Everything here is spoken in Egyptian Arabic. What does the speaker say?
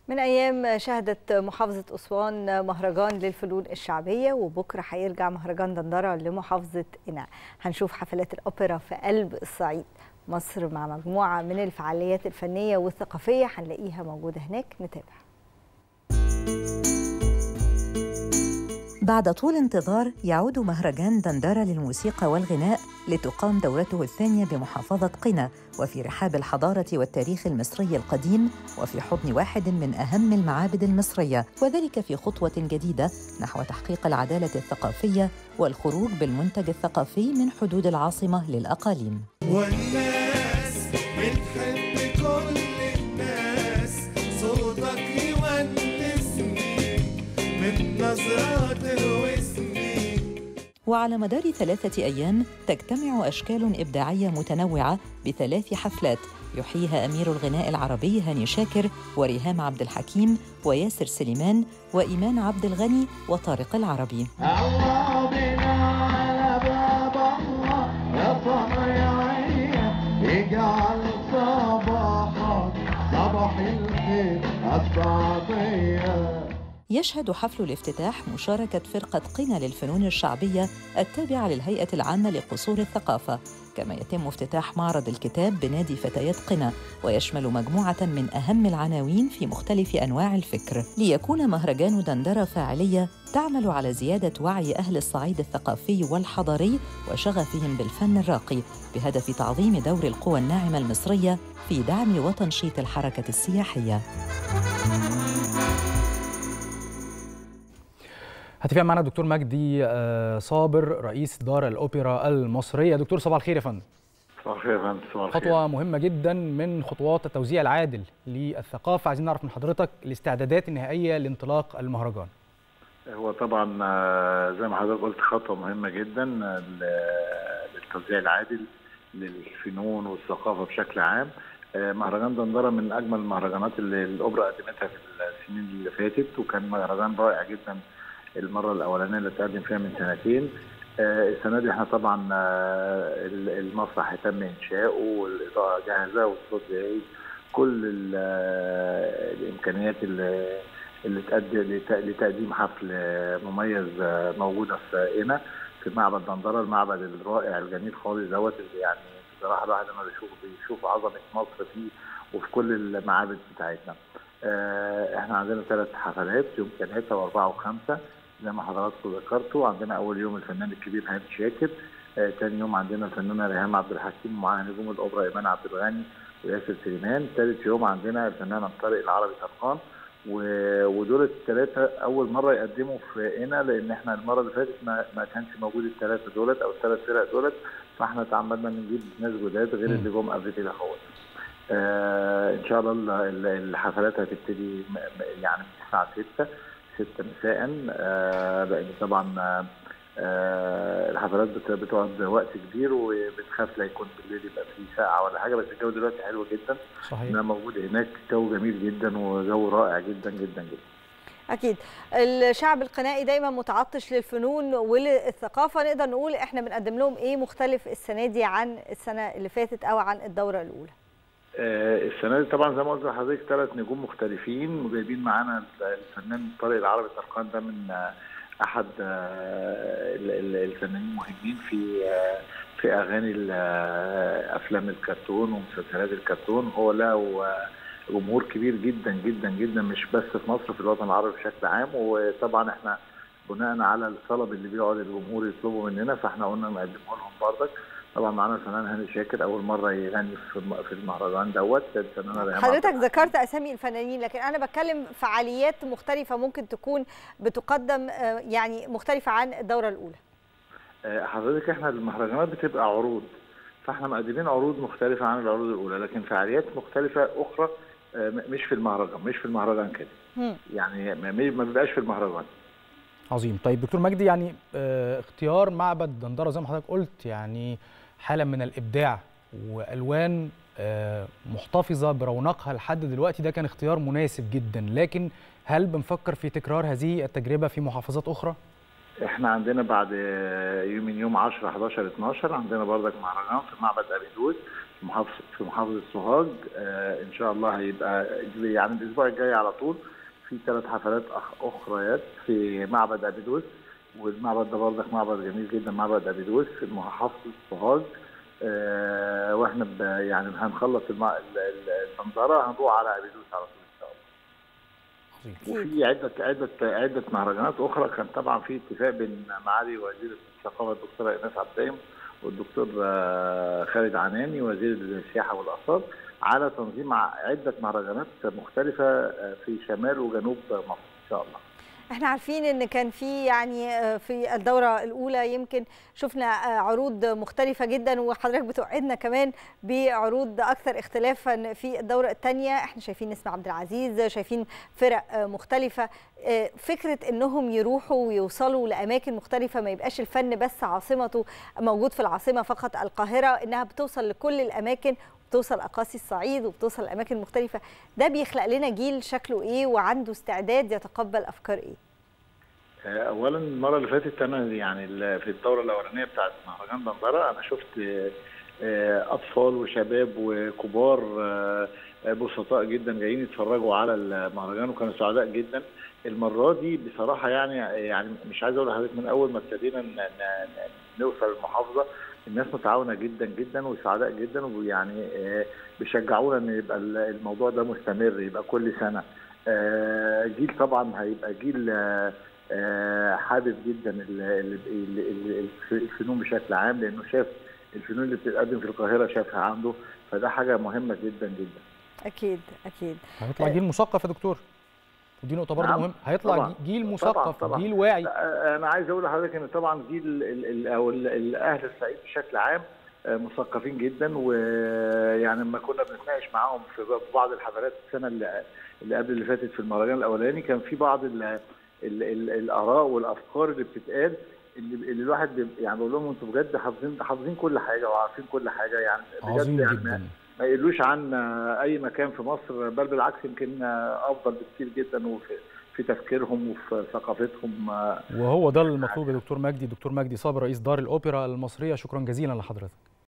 من أيام شهدت محافظة أسوان مهرجان للفنون الشعبية وبكرة هيرجع مهرجان دندرة لمحافظة قنا هنشوف حفلات الأوبرا في قلب الصعيد مصر مع مجموعة من الفعاليات الفنية والثقافية هنلاقيها موجودة هناك نتابع بعد طول انتظار يعود مهرجان دندرة للموسيقى والغناء لتقام دورته الثانية بمحافظة قنا وفي رحاب الحضارة والتاريخ المصري القديم وفي حضن واحد من أهم المعابد المصرية وذلك في خطوة جديدة نحو تحقيق العدالة الثقافية والخروج بالمنتج الثقافي من حدود العاصمة للأقاليم والناس بتحب كل الناس صوتك يونسني من نظرات الوسني وعلى مدار ثلاثة أيام تجتمع أشكال إبداعية متنوعة بثلاث حفلات يحييها أمير الغناء العربي هاني شاكر وريهام عبد الحكيم وياسر سليمان وإيمان عبد الغني وطارق العربي الله بنا على باب الله يا صنايعية اجعل صباحك صباح الخير السعدية يشهد حفل الافتتاح مشاركة فرقة قنا للفنون الشعبية التابعة للهيئة العامة لقصور الثقافة كما يتم افتتاح معرض الكتاب بنادي فتيات قنا ويشمل مجموعة من أهم العناوين في مختلف أنواع الفكر ليكون مهرجان دندرة فاعلية تعمل على زيادة وعي أهل الصعيد الثقافي والحضاري وشغفهم بالفن الراقي بهدف تعظيم دور القوى الناعمة المصرية في دعم وتنشيط الحركة السياحية هتفق معنا دكتور مجدي آه، صابر رئيس دار الأوبرا المصرية دكتور صباح الخير يا فندم صباح الخير يا فندم صباح الخير خطوة مهمة جدا من خطوات التوزيع العادل للثقافة عايزين نعرف من حضرتك الاستعدادات النهائية لانطلاق المهرجان هو طبعا آه، زي ما حضرتك قلت خطوه مهمه جدا آه، ل- للتوزيع العادل للفنون والثقافه بشكل عام آه، مهرجان دندره من اجمل المهرجانات اللي الاوبرا قدمتها في السنين اللي فاتت وكان مهرجان رائع جدا المره الاولانيه اللي اتقدم فيها من سنتين آه، السنه دي احنا طبعا آه، ال- المسرح تم انشاؤه والاضاءه جاهزه والصوت جاهز كل ال- آه، الامكانيات اللي اللي تأدي لت- لتقديم حفل آه، مميز آه، موجوده في هنا في معبد دندره المعبد الرائع الجميل خالص دوت اللي يعني بصراحه الواحد لما بيشوف بيشوف عظمه مصر فيه وفي كل المعابد بتاعتنا. آه، احنا عندنا ثلاث حفلات يوم ثلاثه واربعه وخمسه زي ما حضراتكم ذكرتوا عندنا اول يوم الفنان الكبير هاني شاكر آه، ثاني يوم عندنا الفنانه ريهام عبد الحكيم ومعاها نجوم الاوبرا ايمان عبد الغني وياسر سليمان ثالث يوم عندنا الفنان طارق العربي طرقان و- ودول الثلاثه اول مره يقدموا في هنا لان احنا المره اللي فاتت ما, ما كانش موجود الثلاثه دولت او الثلاث فرق دولت فاحنا تعمدنا نجيب ناس جداد غير اللي جم قبل كده خالص. آه ان شاء الله ال- ال- الحفلات هتبتدي م- م- يعني من الساعه 6 6 مساء آه لان طبعا آه، آه الحفلات بت- بتقعد وقت كبير وبتخاف لا يكون بالليل يبقى فيه ساعه ولا حاجه بس الجو دلوقتي حلو جدا صحيح انا موجود هناك جو جميل جدا وجو رائع جدا جدا جدا أكيد الشعب القنائي دايما متعطش للفنون وللثقافة نقدر نقول إحنا بنقدم لهم إيه مختلف السنة دي عن السنة اللي فاتت أو عن الدورة الأولى آه، السنه دي طبعا زي ما قلت لحضرتك ثلاث نجوم مختلفين وجايبين معانا الفنان طارق العربي طرقان ده من آه، احد آه، ال- ال- الفنانين المهمين في آه، في اغاني ال- آه، افلام الكرتون ومسلسلات الكرتون هو له آه، جمهور كبير جدا جدا جدا مش بس في مصر في الوطن العربي بشكل عام وطبعا احنا بناء على الطلب اللي بيقعد الجمهور يطلبه مننا فاحنا قلنا نقدمه لهم برضك طبعا معانا الفنان هاني شاكر اول مره يغني في الم- في المهرجان دوت الفنانه ريهام حضرتك عبد ذكرت أسامي الفنانين لكن أنا بتكلم فعاليات مختلفة ممكن تكون بتقدم آه، يعني مختلفة عن الدورة الأولى آه، حضرتك احنا المهرجانات بتبقى عروض فاحنا مقدمين عروض مختلفه عن العروض الاولى لكن فعاليات مختلفه اخرى آه، م- مش في المهرجان مش في المهرجان كده مم. يعني ما ما بيبقاش في المهرجان عظيم طيب دكتور مجدي يعني آه، اختيار معبد دندرة زي ما حضرتك قلت يعني حالة من الإبداع وألوان آه، محتفظة برونقها لحد دلوقتي ده كان اختيار مناسب جدا لكن هل بنفكر في تكرار هذه التجربة في محافظات أخرى؟ احنا عندنا بعد آه، يوم من يوم 10 11 12 عندنا برضك مهرجان في معبد ابي دوس في محافظه في محافظه سوهاج آه، ان شاء الله هيبقى يعني الاسبوع الجاي على طول في ثلاث حفلات أخ- اخريات في معبد ابيدوس والمعبد ده برضك معبد جميل جدا معبد ابيدوس في محافظه سوهاج آه، واحنا ب- يعني هنخلص المع- ال- ال- المنظره هنروح على ابيدوس على طول ان شاء الله عظيم وفي عده عده عده مهرجانات اخرى كان طبعا في اتفاق بين معالي وزير الثقافه الدكتوره ايناس عبد الدايم والدكتور آه، خالد عناني وزير السياحه والاثار على تنظيم ع- عده مهرجانات مختلفه آه، في شمال وجنوب مصر ان شاء الله. احنا عارفين ان كان في يعني آه، في الدوره الاولى يمكن شفنا آه، عروض مختلفه جدا وحضرتك بتوعدنا كمان بعروض اكثر اختلافا في الدوره الثانيه احنا شايفين نسمة عبد العزيز شايفين فرق آه، مختلفه آه، فكره انهم يروحوا ويوصلوا لاماكن مختلفه ما يبقاش الفن بس عاصمته موجود في العاصمه فقط القاهره انها بتوصل لكل الاماكن بتوصل اقاصي الصعيد وبتوصل اماكن مختلفه ده بيخلق لنا جيل شكله ايه وعنده استعداد يتقبل افكار ايه آه، اولا المره اللي فاتت انا يعني ال- في الدوره الاولانيه بتاعت مهرجان دندره انا شفت آه، آه، اطفال وشباب وكبار آه، آه، بسطاء جدا جايين يتفرجوا على المهرجان وكانوا سعداء جدا المره دي بصراحه يعني يعني مش عايز اقول لحضرتك من اول ما ابتدينا ن- ن- ن- نوصل المحافظه الناس متعاونه جدا جدا وسعداء جدا ويعني آه، بيشجعونا ان يبقى ال- الموضوع ده مستمر يبقى كل سنه آه، جيل طبعا هيبقى جيل آه، آه، حابب جدا ال- ال- ال- ال- الفنون بشكل عام لانه شاف الفنون اللي بتتقدم في القاهره شافها عنده فده حاجه مهمه جدا جدا اكيد اكيد هيطلع جيل مثقف يا دكتور ودي نقطه برضه نعم. مهمه هيطلع طبعاً. جيل طبعاً، مثقف طبعاً. جيل واعي لا، انا عايز اقول لحضرتك ان طبعا جيل ال- ال- او ال- الاهل الصعيد بشكل عام آه، مثقفين جدا ويعني لما كنا بنتناقش معاهم في بعض الحفلات السنه اللي اللي قبل اللي فاتت في المهرجان الاولاني كان في بعض ال ال ال الاراء والافكار اللي بتتقال اللي, اللي الواحد بيبقى- يعني بقول لهم انتوا بجد حافظين حافظين كل حاجه وعارفين كل حاجه يعني بجد عظيم يعني جدا ما يقولوش عن اي مكان في مصر بل بالعكس يمكن افضل بكتير جدا وفي في تفكيرهم وفي ثقافتهم وهو ده المطلوب يا دكتور مجدي دكتور مجدي صابر رئيس دار الاوبرا المصريه شكرا جزيلا لحضرتك